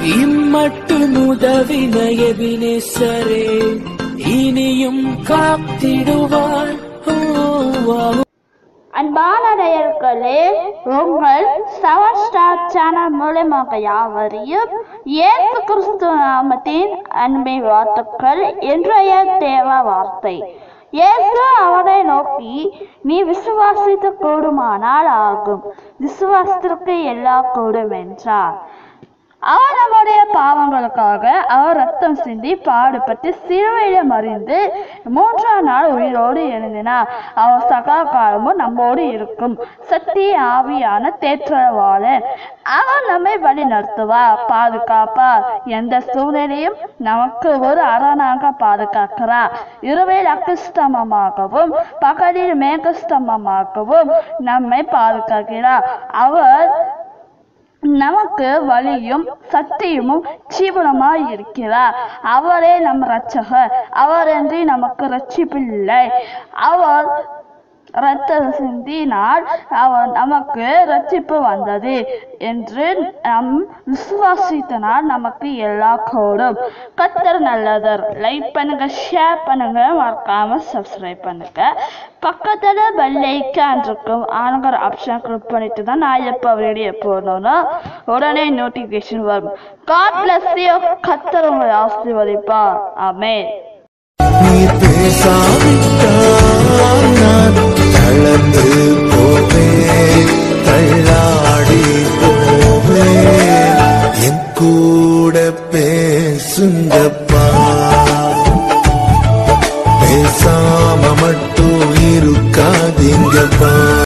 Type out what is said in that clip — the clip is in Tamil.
இம்மட்டும் உதவின எபினேசரே இனியும் காத்திடுவார் ஓ, ஆ, அன்பான நேயர்களே உங்கள் செவன் ஸ்டார் சேனல் மூலமாக யாவரையும் இயேசு கிறிஸ்து நாமத்தின் அன்பை வாழ்த்துக்கள் இன்றைய தேவ வார்த்தை இயேசு அவனை நோக்கி நீ விசுவாசித்து கூடுமானால் ஆகும் விசுவாசத்திற்கு எல்லா கூடும் என்றார் அவர் நம்முடைய பாவங்களுக்காக அவர் ரத்தம் சிந்தி பாடுபட்டு சிலுவையில மறிந்து மூன்றாம் நாள் உயிரோடு எழுந்தினார் அவர் சகா காலமும் நம்மோடு இருக்கும் சக்தி ஆவியான தேற்றவாளன் அவர் நம்மை வழி நடத்துவார் பாதுகாப்பார் எந்த சூழ்நிலையும் நமக்கு ஒரு அரணாக பாதுகாக்கிறார் இரவில் அக்குஸ்தமமாகவும் பகலில் மேகஸ்தமமாகவும் நம்மை பாதுகாக்கிறார் அவர் நமக்கு வழியும் சத்தியமும் ஜீவனமாய் இருக்கிறார் அவரே நம் இரட்சகர் அவரன்றி நமக்கு ரட்சிப்பில்லை அவர் இரத்தம் சிந்தினால் அவர் நமக்கு ரட்சிப்பு வந்தது என்று நம் விசுவாசித்தனால் நமக்கு எல்லா கோடும் கத்தர் நல்லதர் லைக் பண்ணுங்க ஷேர் பண்ணுங்க மறக்காம சப்ஸ்கிரைப் பண்ணுங்க பக்கத்துல பெல் ஐக்கான் இருக்கும் ஆனுங்கிற ஆப்ஷன் கிளிக் பண்ணிட்டு தான் நான் எப்போ வீடியோ போடணும்னா உடனே நோட்டிஃபிகேஷன் வரும் காட் பிளஸ் யூ கத்தர் உங்களை ஆசீர்வதிப்பா ஆமென் நீ பேசாவிட்டால் நான் தளர்ந்து